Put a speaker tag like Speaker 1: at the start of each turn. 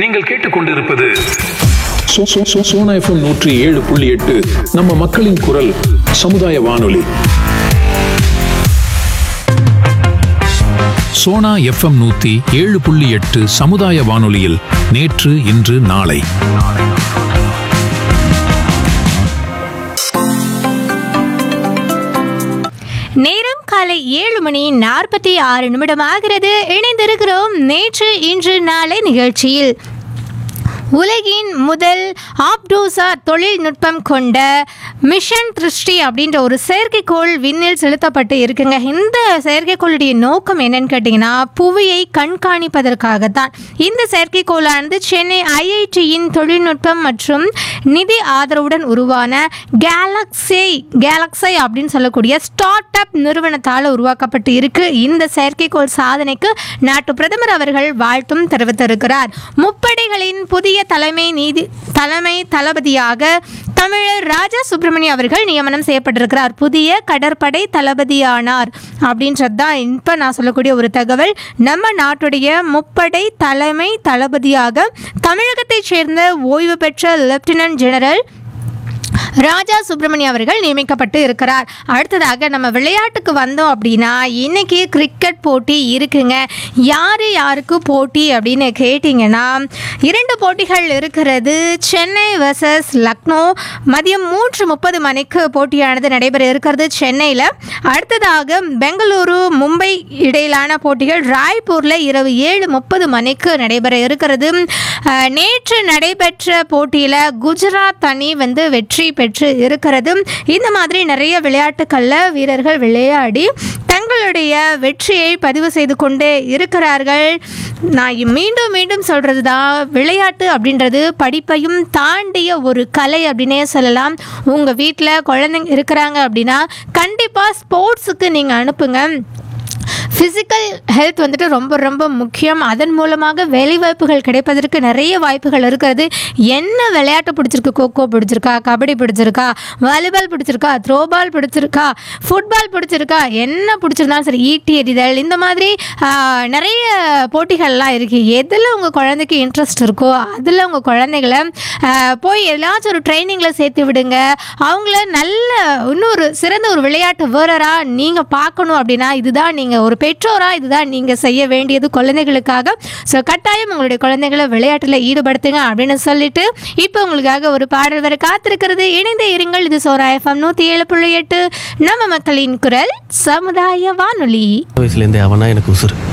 Speaker 1: நீங்கள் கேட்டுக்கொண்டிருப்பது
Speaker 2: சோ- சோ- சோ- சோனா எஃப்எம் நூற்றி ஏழு புள்ளி எட்டு நம்ம மக்களின் குரல் சமுதாய வானொலி
Speaker 3: சோனா எஃப்எம் நூத்தி ஏழு புள்ளி எட்டு சமுதாய வானொலியில் நேற்று இன்று நாளை
Speaker 4: நேரம் காலை ஏழு மணி நாற்பத்தி ஆறு நிமிடம் ஆகிறது இணைந்திருக்கிறோம் நேற்று இன்று நாளை நிகழ்ச்சியில் உலகின் முதல் ஆப்டோசா தொழில்நுட்பம் கொண்ட மிஷன் திருஷ்டி அப்படின்ற ஒரு செயற்கைக்கோள் விண்ணில் செலுத்தப்பட்டு இருக்குங்க இந்த செயற்கைக்கோளுடைய நோக்கம் என்னன்னு கேட்டிங்கன்னா புவியை கண்காணிப்பதற்காகத்தான் இந்த செயற்கைக்கோளானது சென்னை ஐஐடியின் தொழில்நுட்பம் மற்றும் நிதி ஆதரவுடன் உருவான கேலக்ஸி கேலக்ஸை அப்படின்னு சொல்லக்கூடிய ஸ்டார்ட் அப் நிறுவனத்தால் உருவாக்கப்பட்டு இருக்கு இந்த செயற்கைக்கோள் சாதனைக்கு நாட்டு பிரதமர் அவர்கள் வாழ்த்தும் தெரிவித்திருக்கிறார் முப்படைகளின் புதிய தலைமை நீதி தலைமை தளபதியாக தமிழர் ராஜா சுப்பிரமணியம் அவர்கள் நியமனம் செய்யப்பட்டிருக்கிறார் புதிய கடற்படை தளபதியானார் அப்படின்றது தான் இப்போ நான் சொல்லக்கூடிய ஒரு தகவல் நம்ம நாட்டுடைய முப்படை தலைமை தளபதியாக தமிழகத்தைச் சேர்ந்த ஓய்வு பெற்ற லெப்டினன்ட் ஜெனரல் ராஜா சுப்பிரமணியம் அவர்கள் நியமிக்கப்பட்டு இருக்கிறார் அடுத்ததாக நம்ம விளையாட்டுக்கு வந்தோம் அப்படின்னா இன்னைக்கு கிரிக்கெட் போட்டி இருக்குங்க யார் யாருக்கு போட்டி அப்படின்னு கேட்டிங்கன்னா இரண்டு போட்டிகள் இருக்கிறது சென்னை வர்சஸ் லக்னோ மதியம் மூன்று முப்பது மணிக்கு போட்டியானது நடைபெற இருக்கிறது சென்னையில் அடுத்ததாக பெங்களூரு மும்பை இடையிலான போட்டிகள் ராய்ப்பூரில் இரவு ஏழு முப்பது மணிக்கு நடைபெற இருக்கிறது அஹ், நேற்று நடைபெற்ற போட்டியில் குஜராத் அணி வந்து வெற்றி பெற்று இருக்கிறது இந்த மாதிரி நிறைய விளையாட்டுகளில் வீரர்கள் விளையாடி தங்களுடைய வெற்றியை பதிவு செய்து கொண்டே இருக்கிறார்கள் நான் மீண்டும் மீண்டும் சொல்கிறது தான் விளையாட்டு அப்படின்றது படிப்பையும் தாண்டிய ஒரு கலை அப்படின்னே சொல்லலாம் உங்கள் வீட்டில் குழந்தைங்க இருக்கிறாங்க அப்படின்னா கண்டிப்பாக ஸ்போர்ட்ஸுக்கு நீங்கள் அனுப்புங்க ஃபிசிக்கல் ஹெல்த் வந்துட்டு ரொம்ப ரொம்ப முக்கியம் அதன் மூலமாக வேலைவாய்ப்புகள் கிடைப்பதற்கு நிறைய வாய்ப்புகள் இருக்கிறது என்ன விளையாட்டு பிடிச்சிருக்கு கோகோ பிடிச்சிருக்கா கபடி பிடிச்சிருக்கா வாலிபால் பிடிச்சிருக்கா த்ரோபால் பிடிச்சிருக்கா ஃபுட்பால் பிடிச்சிருக்கா என்ன பிடிச்சிருந்தாலும் சரி ஈட்டி எறிதல் இந்த மாதிரி ஆஹ், நிறைய போட்டிகள்லாம் இருக்குது எதில் உங்கள் குழந்தைக்கு இன்ட்ரெஸ்ட் இருக்கோ அதில் உங்கள் குழந்தைகளை ஆஹ், போய் ஏதாச்சும் ஒரு ட்ரைனிங்கில் சேர்த்து விடுங்க அவங்கள நல்ல இன்னொரு சிறந்த ஒரு விளையாட்டு வீரராக நீங்கள் பார்க்கணும் அப்படின்னா இதுதான் நீங்கள் ஒரு பெற்றோராக இதுதான் நீங்கள் செய்ய வேண்டியது குழந்தைகளுக்காக ஸோ கட்டாயம் உங்களுடைய குழந்தைகளை விளையாட்டில் ஈடுபடுத்துங்க அப்படின்னு சொல்லிட்டு இப்போ உங்களுக்காக ஒரு பாடல் வர காத்திருக்கிறது இணைந்த இருங்கள் இது சோரா எஃப்எம் நூற்றி ஏழு புள்ளி எட்டு நம்ம மக்களின் குரல் சமுதாய வானொலி
Speaker 5: வயசுலேருந்தே அவனா எனக்கு உசுறு